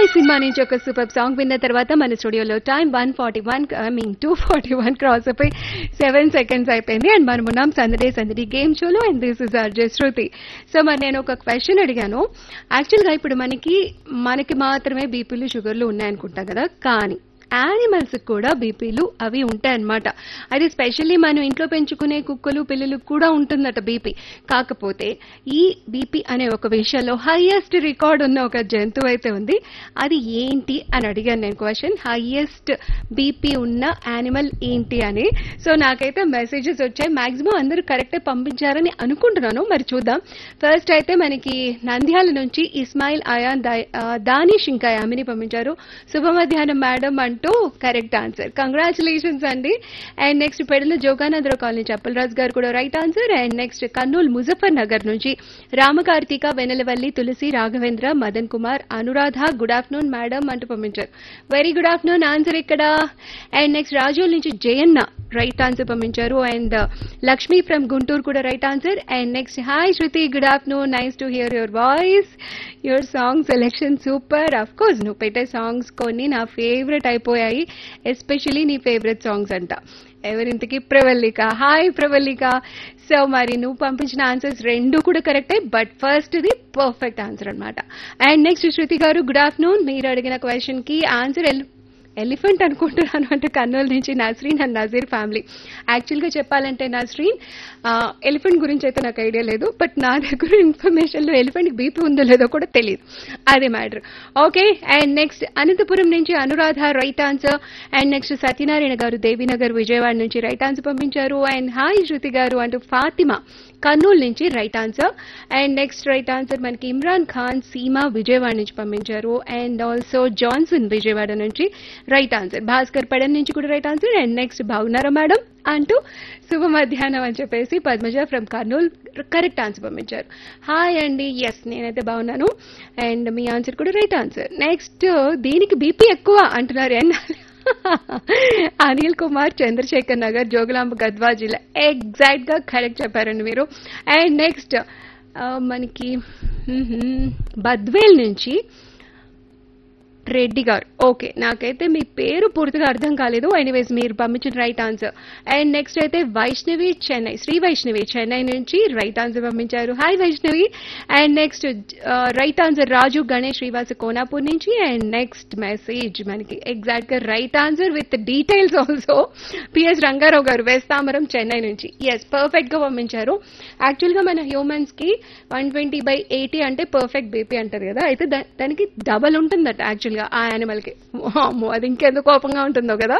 bye cinema నుంచి ఒక super song విన్న తర్వాత మన స్టూడియోలో time one forty one I mean two forty one cross అయిపోయి సెవెన్ సెకండ్స్ అయిపోయింది అండ్ మనం ఉన్నాం సందడే సందడి గేమ్ షోలో and this is RJ Shruti so మరి నేను ఒక క్వశ్చన్ అడిగాను యాక్చువల్గా ఇప్పుడు మనకి మనకి మాత్రమే బీపీలు షుగర్లు ఉన్నాయనుకుంటాం కదా కానీ యానిమల్స్ కూడా బీపీలు అవి ఉంటాయన్నమాట అది స్పెషల్లీ మనం ఇంట్లో పెంచుకునే కుక్కలు పిల్లలు కూడా ఉంటుందట బీపీ కాకపోతే ఈ బీపీ అనే ఒక విషయంలో హైయెస్ట్ రికార్డ్ ఉన్న ఒక జంతువు అయితే ఉంది అది ఏంటి అని అడిగాను నేను క్వశ్చన్ హైయెస్ట్ బీపీ ఉన్న యానిమల్ ఏంటి అని సో నాకైతే మెసేజెస్ వచ్చాయి మాక్సిమం అందరూ కరెక్టే పంపించారని అనుకుంటున్నాను మరి చూద్దాం ఫస్ట్ అయితే మనకి నంద్యాల నుంచి ఇస్మాయిల్ అయాన్ దా- ఆ, దానిష్ ఇంకా యామిని పంపించారు శుభ మధ్యాహ్నం మేడం అంటూ కరెక్ట్ ఆన్సర్ కంగ్రాచులేషన్స్ అండి అండ్ నెక్స్ట్ పెడల జోగానందరావు కాలనీ చప్పలరాజు గారు కూడా right answer and next Kurnool Muzaffar Nagar నుంచి Ramakarthika Venalavalli Tulasi Raghavendra Madan Kumar Anuradha good afternoon madam అంటూ పంపించారు వెరీ గుడ్ ఆఫ్టర్నూన్ ఆన్సర్ ఇక్కడ అండ్ నెక్స్ట్ రాజోల్ నుంచి జయన్న రైట్ ఆన్సర్ పంపించారు అండ్ లక్ష్మి ఫ్రమ్ గుంటూరు కూడా right answer and next hi Shruti good afternoon nice to hear your voice your song selection super of course నువ్వు పెట్టే songs కొన్ని నా ఫేవరెట్ అయిపోయాయి ఎస్పెషలీ నీ ఫేవరెట్ సాంగ్స్ అంట ఎవరింతకి ప్రవల్లిక హాయ్ ప్రవల్లిక సో మరి నువ్వు పంపించిన ఆన్సర్స్ రెండు కూడా కరెక్టే but first the perfect answer అన్నమాట అండ్ నెక్స్ట్ శృతి గారు గుడ్ ఆఫ్టర్నూన్ మీరు అడిగిన క్వశ్చన్ కి ఆన్సర్ ఎలిఫెంట్ అనుకుంటున్నాను అంటే కర్నూలు నుంచి నస్రీన్ అండ్ నజీర్ ఫ్యామిలీ యాక్చువల్గా చెప్పాలంటే నస్రీన్ ఎలిఫెంట్ గురించి అయితే నాకు ఐడియా లేదు బట్ నా దగ్గర ఇన్ఫర్మేషన్లో ఎలిఫెంట్కి బీపీ ఉందో లేదో కూడా తెలియదు అదే matter okay and next Anantapur నుంచి Anuradha right answer and next Satyanarayana గారు దేవీనగర్ విజయవాడ నుంచి రైట్ ఆన్సర్ పంపించారు అండ్ హాయ్ శృతి గారు అంటూ ఫాతిమా కర్నూలు నుంచి right answer and next right answer మనకి ఇమ్రాన్ ఖాన్ సీమా విజయవాడ నుంచి పంపించారు అండ్ ఆల్సో జాన్సన్ విజయవాడ నుంచి రైట్ ఆన్సర్ భాస్కర్ పడన్ నుంచి కూడా రైట్ ఆన్సర్ అండ్ నెక్స్ట్ బాగున్నారా మేడం అంటూ శుభ మధ్యాహ్నం అని చెప్పేసి Padmaja from Kurnool correct answer పంపించారు హాయ్ అండి ఎస్ నేనైతే బాగున్నాను అండ్ మీ ఆన్సర్ కూడా రైట్ ఆన్సర్ నెక్స్ట్ దీనికి బీపీ ఎక్కువ అంటున్నారు అండ్ అనిల్ కుమార్ చంద్రశేఖర్ నగర్ జోగులాంబ గద్వాల్ జిల్లా ఎగ్జాక్ట్ గా కరెక్ట్ చెప్పారండి మీరు అండ్ నెక్స్ట్ మనకి మ్మ్హ్మ్, బద్వేల్ నుంచి రెడ్డి గారు ఓకే నాకైతే మీ పేరు పూర్తిగా అర్థం కాలేదు ఎనీవేస్ మీరు పంపించిన రైట్ ఆన్సర్ అండ్ నెక్స్ట్ అయితే వైష్ణవి చెన్నై శ్రీ వైష్ణవి చెన్నై నుంచి రైట్ ఆన్సర్ పంపించారు hi Vaishnavi and next right answer Raju Ganesh Srivasa Konapur నుంచి అండ్ నెక్స్ట్ మెసేజ్ మనకి ఎగ్జాక్ట్ గా right answer with details also PS Rangarao గారు వేస్తామరం చెన్నై నుంచి ఎస్ పర్ఫెక్ట్ గా పంపించారు యాక్చువల్ గా మన హ్యూమన్స్ కి వన్ ట్వంటీ బై ఎయిటీ అంటే పర్ఫెక్ట్ బీపీ అంటారు కదా అయితే దా- దానికి డబల్ ఉంటుందట యాక్చువల్ గా ఆ యానిమల్ కి అమ్మో అది ఇంకెందుకు కోపంగా ఉంటుందో కదా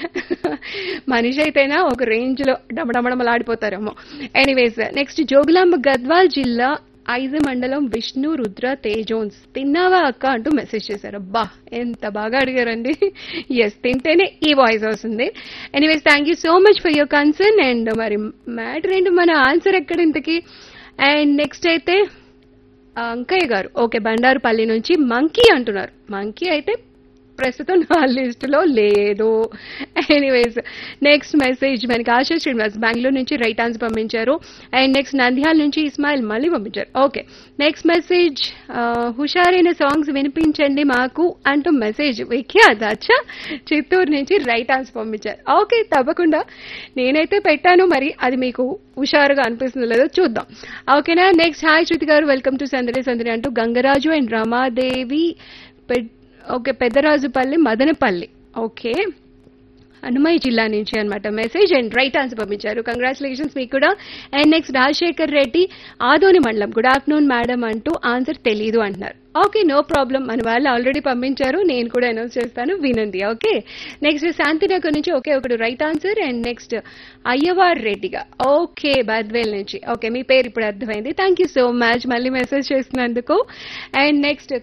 మనిషి అయితేనా ఒక రేంజ్ లో డమడమడమలాడిపోతారేమో ఎనీవేస్ నెక్స్ట్ జోగులాంబ గద్వాల్ జిల్లా ఐజ మండలం విష్ణు రుద్ర తేజోన్స్ తిన్నావా అక్క అంటూ మెసేజ్ చేశారు అబ్బా ఎంత బాగా అడిగారండి ఎస్ తింటేనే ఈ వాయిస్ వస్తుంది anyways thank you so much for your concern and మరి మ్యాటర్ ఏంటి మన ఆన్సర్ ఎక్కడ ఇంతకి అండ్ నెక్స్ట్ అయితే ఆ, అంకయ్య గారు ఓకే బండారుపల్లి నుంచి మంకీ అంటున్నారు మంకీ అయితే ప్రస్తుతం నా లిస్టులో లేదు ఎనీవేస్ నెక్స్ట్ మెసేజ్ మనకి ఆశా శ్రీనివాస్ బెంగళూరు నుంచి రైట్ ఆన్సర్ పంపించారు అండ్ నెక్స్ట్ నంద్యాల నుంచి ఇస్మాయిల్ మళ్ళీ పంపించారు ఓకే నెక్స్ట్ మెసేజ్ హుషారైన సాంగ్స్ వినిపించండి మాకు అంటూ మెసేజ్ విఖ్యాత్ అచ్చా చిత్తూరు నుంచి రైట్ ఆన్సర్ పంపించారు ఓకే తప్పకుండా నేనైతే పెట్టాను మరి అది మీకు హుషారుగా అనిపిస్తుందో లేదో చూద్దాం ఓకేనా నెక్స్ట్ హాయ్ శృతి గారు వెల్కమ్ టు సందడి సందడి అంటూ గంగరాజు అండ్ రమాదేవి పె- ఓకే పెద్దరాజుపల్లి మదనపల్లి ఓకే హనుమయ్య జిల్లా నుంచి అన్నమాట మెసేజ్ అండ్ రైట్ ఆన్సర్ పంపించారు కంగ్రాచులేషన్స్ మీకు కూడా అండ్ నెక్స్ట్ రాజశేఖర్ రెడ్డి ఆదోని మండలం గుడ్ ఆఫ్టర్నూన్ మేడం అంటూ ఆన్సర్ తెలీదు అంటున్నారు ఓకే నో ప్రాబ్లం మన వాళ్ళు ఆల్రెడీ పంపించారు నేను కూడా అనౌన్స్ చేస్తాను వినండి ఓకే నెక్స్ట్ శాంతినగర్ నుంచి ఓకే ఒకటి right answer and next Ayyavar రెడ్డిగా ఓకే బద్వేల్ నుంచి ఓకే మీ పేరు ఇప్పుడు అర్థమైంది థ్యాంక్ యూ సో మచ్ మళ్ళీ మెసేజ్ చేస్తున్నందుకు అండ్ నెక్స్ట్